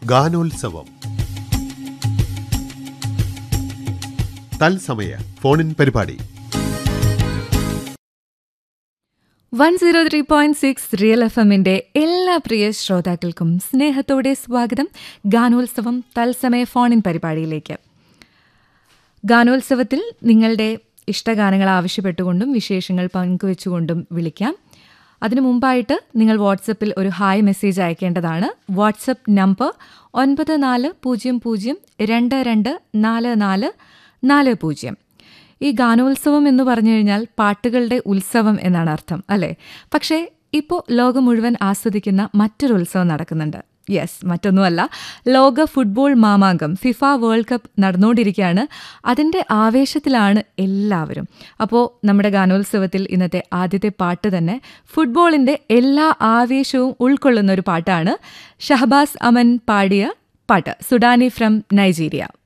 ഗാനോത്സവം തത്സമയ ഫോണിൻ പരിപാടി one zero three point six real F എമ്മിന്റെ എല്ലാ പ്രിയ ശ്രോതാക്കൾക്കും സ്നേഹത്തോടെ സ്വാഗതം ഗാനോത്സവം തത്സമയ ഫോണിൻ പരിപാടിയിലേക്ക് ഗാനോത്സവത്തിൽ നിങ്ങളുടെ ഇഷ്ടഗാനങ്ങൾ ആവശ്യപ്പെട്ടുകൊണ്ടും വിശേഷങ്ങൾ പങ്കുവെച്ചുകൊണ്ടും വിളിക്കാം അതിനു മുമ്പായിട്ട് നിങ്ങൾ വാട്സപ്പിൽ ഒരു ഹായ് മെസ്സേജ് അയക്കേണ്ടതാണ് വാട്സപ്പ് നമ്പർ ഒൻപത് നാല് പൂജ്യം പൂജ്യം രണ്ട് രണ്ട് നാല് നാല് നാല് പൂജ്യം ഈ ഗാനോത്സവം എന്ന് പറഞ്ഞു കഴിഞ്ഞാൽ പാട്ടുകളുടെ ഉത്സവം എന്നാണ് അർത്ഥം അല്ലേ പക്ഷേ ഇപ്പോൾ ലോകം മുഴുവൻ ആസ്വദിക്കുന്ന മറ്റൊരു ഉത്സവം നടക്കുന്നുണ്ട് യെസ് മറ്റൊന്നുമല്ല ലോക ഫുട്ബോൾ മാമാങ്കം ഫിഫ വേൾഡ് കപ്പ് നടന്നുകൊണ്ടിരിക്കുകയാണ് അതിൻ്റെ ആവേശത്തിലാണ് എല്ലാവരും അപ്പോൾ നമ്മുടെ ഗാനോത്സവത്തിൽ ഇന്നത്തെ ആദ്യത്തെ പാട്ട് തന്നെ ഫുട്ബോളിൻ്റെ എല്ലാ ആവേശവും ഉൾക്കൊള്ളുന്ന ഒരു പാട്ടാണ് ഷഹബാസ് അമൻ പാടിയ പാട്ട് സുഡാനി ഫ്രം നൈജീരിയ